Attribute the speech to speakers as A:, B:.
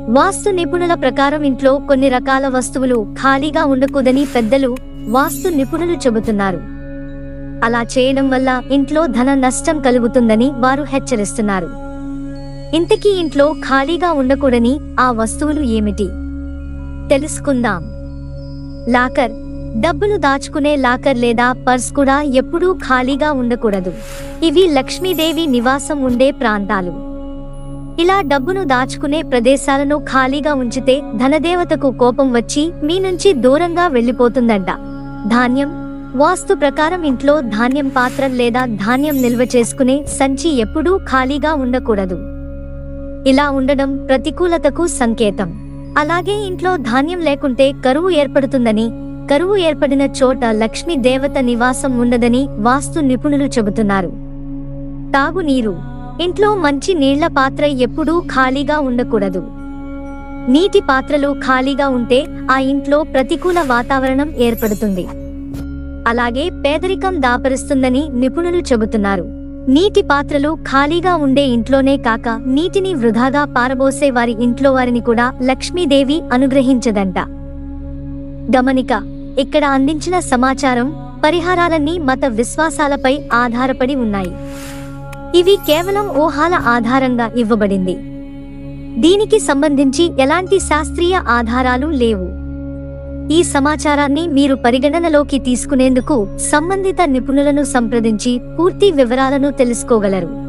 A: వాస్తు నిపుణుల ప్రకారం ఇంట్లో కొన్ని రకాల వస్తువులు ఖాళీగా ఉండకూడదని పెద్దలు వాస్తు నిపుణులు చెబుతున్నారు అలా చేయడం వల్ల ఇంట్లో ధన నష్టం కలుగుతుందని వారు హెచ్చరిస్తున్నారు ఇంతకీ ఇంట్లో ఖాళీగా ఉండకూడని ఆ వస్తువులు ఏమిటి తెలుసుకుందాం లాకర్ డబ్బులు దాచుకునే లాకర్ లేదా పర్స్ కూడా ఎప్పుడూ ఖాళీగా ఉండకూడదు ఇవి లక్ష్మీదేవి నివాసం ఉండే ప్రాంతాలు ఇలా డబ్బును దాచుకునే ప్రదేశాలను ఖాళీగా ఉంచితే ధనదేవతకు కోపం వచ్చి మీ నుంచి దూరంగా వెళ్ళిపోతుందంట ధాన్యం వాస్తు ప్రకారం ఇంట్లో ధాన్యం పాత్ర లేదా ధాన్యం నిల్వ చేసుకునే సంచి ఎప్పుడూ ఖాళీగా ఉండకూడదు ఇలా ఉండడం ప్రతికూలతకు సంకేతం అలాగే ఇంట్లో ధాన్యం లేకుంటే కరువు ఏర్పడుతుందని కరువు ఏర్పడిన చోట లక్ష్మీ దేవత నివాసం ఉండదని వాస్తు నిపుణులు చెబుతున్నారు తాగునీరు ఇంట్లో మంచి నీళ్ల పాత్ర ఎప్పుడూ ఖాళీగా ఉండకూడదు నీటి పాత్రలు ఖాళీగా ఉంటే ఆ ఇంట్లో ప్రతికూల వాతావరణం ఏర్పడుతుంది అలాగే పేదరికం దాపరిస్తుందని నిపుణులు చెబుతున్నారు నీటి పాత్రలు ఖాళీగా ఉండే ఇంట్లోనే కాక నీటిని వృధాగా పారబోసే వారి ఇంట్లో వారిని కూడా లక్ష్మీదేవి అనుగ్రహించదంట గమనిక ఇక్కడ అందించిన సమాచారం పరిహారాలన్నీ మత విశ్వాసాలపై ఆధారపడి ఉన్నాయి ఇవి కేవలం ఊహాల ఆధారంగా ఇవ్వబడింది దీనికి సంబంధించి ఎలాంటి శాస్త్రీయ ఆధారాలు లేవు ఈ సమాచారాన్ని మీరు పరిగణనలోకి తీసుకునేందుకు సంబంధిత నిపుణులను సంప్రదించి పూర్తి వివరాలను తెలుసుకోగలరు